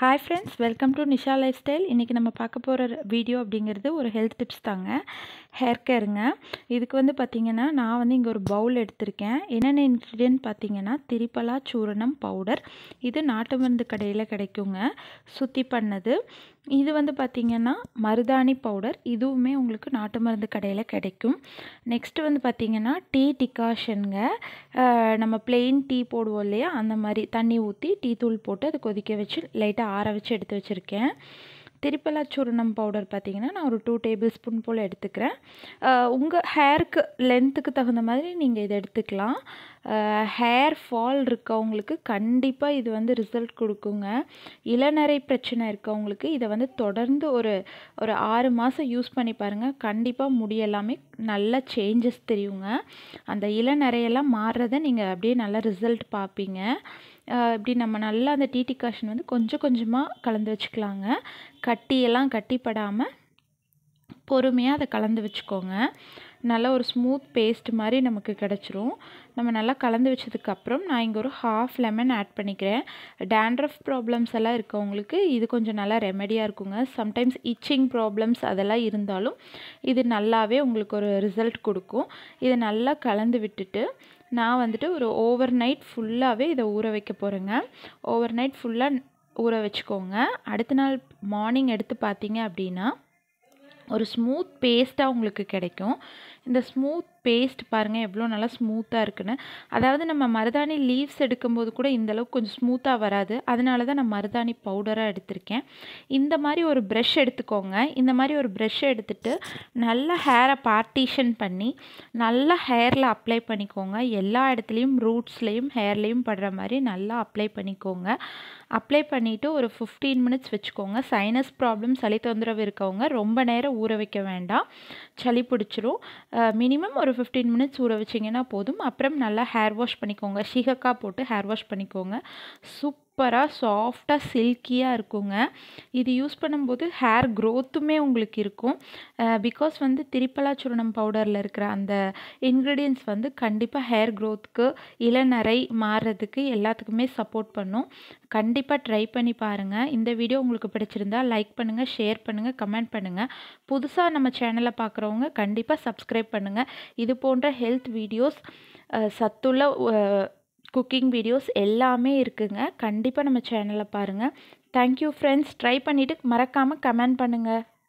hi friends welcome to Nisha lifestyle இன்றைக்கி நம்ம பார்க்க போகிற வீடியோ அப்படிங்கிறது ஒரு ஹெல்த் டிப்ஸ் தாங்க ஹேர் கேருங்க இதுக்கு வந்து பார்த்திங்கன்னா நான் வந்து இங்கே ஒரு பவுல் எடுத்திருக்கேன் என்னென்ன இன்க்ரீடியன்ட் பார்த்திங்கன்னா திரிப்பலா சூரணம் பவுடர் இது நாட்டு மருந்து கடையில் கிடைக்குங்க சுத்தி பண்ணது இது வந்து பார்த்திங்கன்னா மருதாணி பவுடர் இதுவுமே உங்களுக்கு நாட்டு மருந்து கடையில் கிடைக்கும் நெக்ஸ்ட்டு வந்து பார்த்திங்கன்னா டீ டிகாஷனுங்க நம்ம பிளெயின் டீ போடுவோம் இல்லையா அந்த மாதிரி தண்ணி ஊற்றி டீ தூள் போட்டு அதை கொதிக்க வச்சு லைட்டாக ஆற வச்சு எடுத்து வச்சுருக்கேன் திரிப்பலா சூரணம் பவுடர் பார்த்திங்கன்னா நான் ஒரு டூ டேபிள் ஸ்பூன் போல் எடுத்துக்கிறேன் உங்கள் ஹேருக்கு லென்த்துக்கு தகுந்த மாதிரி நீங்கள் இதை எடுத்துக்கலாம் ஹேர் ஃபால் இருக்கவங்களுக்கு கண்டிப்பாக இது வந்து ரிசல்ட் கொடுக்குங்க இளநரை பிரச்சனை இருக்கவங்களுக்கு இதை வந்து தொடர்ந்து ஒரு ஒரு ஆறு மாதம் யூஸ் பண்ணி பாருங்கள் கண்டிப்பாக முடி எல்லாமே நல்ல சேஞ்சஸ் தெரியுங்க அந்த இளநரையெல்லாம் மாறுறதை நீங்கள் அப்படியே நல்ல ரிசல்ட் பார்ப்பீங்க இப்படி நம்ம நல்லா அந்த டீ காஷன் வந்து கொஞ்சம் கொஞ்சமாக கலந்து வச்சுக்கலாங்க கட்டியெல்லாம் கட்டிப்படாமல் பொறுமையாக அதை கலந்து வச்சுக்கோங்க நல்ல ஒரு ஸ்மூத் பேஸ்ட் மாதிரி நமக்கு கிடச்சிரும் நம்ம நல்லா கலந்து வச்சதுக்கப்புறம் நான் இங்கே ஒரு ஹாஃப் லெமன் ஆட் பண்ணிக்கிறேன் டேண்ட்ரஃப் ப்ராப்ளம்ஸ் எல்லாம் இருக்கவங்களுக்கு இது கொஞ்சம் நல்லா ரெமெடியாக இருக்குங்க சம்டைம்ஸ் இச்சிங் ப்ராப்ளம்ஸ் அதெல்லாம் இருந்தாலும் இது நல்லாவே உங்களுக்கு ஒரு ரிசல்ட் கொடுக்கும் இதை நல்லா கலந்து விட்டுட்டு நான் வந்துட்டு ஒரு ஓவர் நைட் ஃபுல்லாகவே இதை ஊற வைக்க போகிறேங்க ஓவர் நைட் ஃபுல்லாக ஊற வச்சுக்கோங்க அடுத்த நாள் மார்னிங் எடுத்து பார்த்தீங்க அப்படின்னா ஒரு ஸ்மூத் பேஸ்ட்டாக உங்களுக்கு கிடைக்கும் இந்த ஸ்மூத் பேஸ்ட் பாருங்கள் எவ்வளோ நல்லா ஸ்மூத்தாக இருக்குன்னு அதாவது நம்ம மருதாணி லீவ்ஸ் எடுக்கும்போது கூட இந்தளவுக்கு கொஞ்சம் ஸ்மூத்தாக வராது அதனால தான் நான் மருதாணி பவுடராக எடுத்திருக்கேன் இந்த மாதிரி ஒரு ப்ரெஷ் எடுத்துக்கோங்க இந்த மாதிரி ஒரு ப்ரெஷ் எடுத்துகிட்டு நல்லா ஹேரை பார்ட்டிஷன் பண்ணி நல்லா ஹேரில் அப்ளை பண்ணிக்கோங்க எல்லா இடத்துலையும் ரூட்ஸ்லேயும் ஹேர்லேயும் படுற மாதிரி நல்லா அப்ளை பண்ணிக்கோங்க அப்ளை பண்ணிவிட்டு ஒரு ஃபிஃப்டீன் மினிட்ஸ் வச்சுக்கோங்க சைனஸ் ப்ராப்ளம் சளி தொந்தரவு இருக்கவங்க ரொம்ப நேரம் ஊற வைக்க வேண்டாம் சளி பிடிச்சிரும் மினிமம் ஒரு ஃபிஃப்டீன் மினிட்ஸ் ஊற வச்சிங்கன்னா போதும் அப்புறம் நல்லா ஹேர் வாஷ் பண்ணிக்கோங்க ஷிகக்கா போட்டு ஹேர் வாஷ் பண்ணிக்கோங்க சூப்பராக சாஃப்டாக சில்கியாக இருக்குங்க இது யூஸ் பண்ணும்போது ஹேர் க்ரோத்துமே உங்களுக்கு இருக்கும் பிகாஸ் வந்து திரிப்பலா சூரணம் பவுடரில் இருக்கிற அந்த இன்க்ரீடியன்ஸ் வந்து கண்டிப்பாக ஹேர் க்ரோத்துக்கு இளநரை மாறுறதுக்கு எல்லாத்துக்குமே சப்போர்ட் பண்ணும் கண்டிப்பாக ட்ரை பண்ணி பாருங்கள் இந்த வீடியோ உங்களுக்கு பிடிச்சிருந்தா லைக் பண்ணுங்கள் ஷேர் பண்ணுங்கள் கமெண்ட் பண்ணுங்கள் புதுசாக நம்ம சேனலை பார்க்குறவங்க கண்டிப்பாக சப்ஸ்கிரைப் பண்ணுங்கள் இது போன்ற ஹெல்த் வீடியோஸ் சத்துள்ள குக்கிங் வீடியோஸ் எல்லாமே இருக்குங்க கண்டிப்பாக நம்ம சேனலை பாருங்கள் தேங்க்யூ ஃப்ரெண்ட்ஸ் ட்ரை பண்ணிவிட்டு மறக்காமல் கமெண்ட் பண்ணுங்கள்